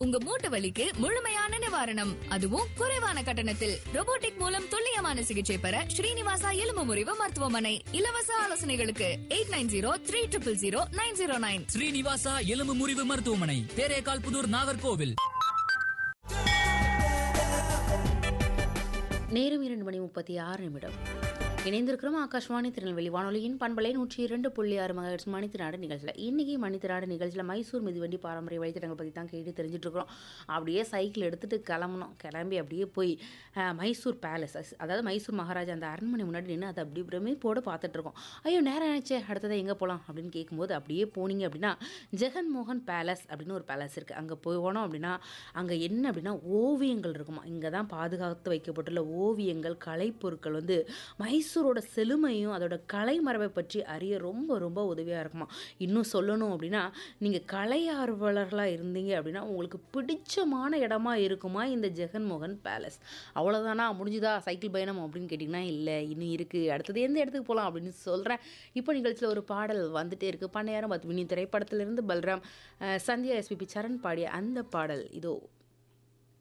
உங்க மூட்டு வலிக்கு முழுமையான நிவாரணம் அதுவும் குறைவான கட்டணத்தில் robotic மூலம் துல்லியமான சிகிச்சை பெற ஸ்ரீனிவாசா எலும்பு முறிவு மருத்துவமனை இலவச ஆலோசனைகளுக்கு eight nine zero three triple zero nine zero nine Srinivasa எலும்பு முறிவு மருத்துவமனை தேரேகால் புதூர் நாகர்கோவில் நேரம் இரண்டு மணி முப்பத்தி ஆறு நிமிடம் இணைந்திருக்கிறோம் ஆகாஷ்வாணி திருநெல்வேலி வானொலியின் பண்பலை நூற்றி இரண்டு புள்ளி ஆறு மகர்ஸ் மணித்திராடு நிகழ்ச்சியில் இன்றைக்கி மணித்திராடு நிகழ்ச்சியில் மைசூர் மிதிவண்டி பாரம்பரிய வழித்தடங்கள் பற்றி தான் கேட்டு தெரிஞ்சுட்டு இருக்கிறோம் அப்படியே சைக்கிள் எடுத்துகிட்டு கிளம்பணும் கிளம்பி அப்படியே போய் அஹ், மைசூர் பேலஸ் அதாவது மைசூர் மகாராஜா அந்த அரண்மனை முன்னாடி நின்று அதை அப்படி பிரமிப்போடு பார்த்துட்டு இருக்கோம் ஐயோ நேரம் ஆயிடுச்சே அடுத்ததை எங்கே போகலாம் அப்படின்னு கேட்கும்போது அப்படியே போனீங்க அப்படின்னா ஜெகன் மோகன் பேலஸ் அப்படின்னு ஒரு பேலஸ் இருக்குது அங்கே போனோம் அப்படின்னா அங்கே என்ன அப்படின்னா ஓவியங்கள் இருக்குமா இங்கே தான் பாதுகாத்து வைக்கப்பட்டுள்ள ஓவியங்கள் கலைப்பொருட்கள் வந்து மைசூரோட செழுமையும் அதோட கலை மரபை பற்றி அறிய ரொம்ப ரொம்ப உதவியாக இருக்குமா இன்னும் சொல்லணும் அப்படின்னா நீங்கள் கலை ஆர்வலர்களாக இருந்தீங்க அப்படின்னா உங்களுக்கு பிடிச்சமான இடமா இருக்குமா இந்த ஜெகன்மோகன் பேலஸ் அவ்வளோதானா முடிஞ்சுதா சைக்கிள் பயணம் அப்படின்னு கேட்டிங்கன்னா இல்லை இன்னும் இருக்குது அடுத்தது எந்த இடத்துக்கு போகலாம் அப்படின்னு சொல்கிறேன் இப்போ நிகழ்ச்சியில் ஒரு பாடல் வந்துட்டே இருக்குது பண்ணையாரம் பத்மினி திரைப்படத்திலிருந்து பல்ராம் அஹ், சந்தியா எஸ்பிபி சரண் பாடிய அந்த பாடல் இதோ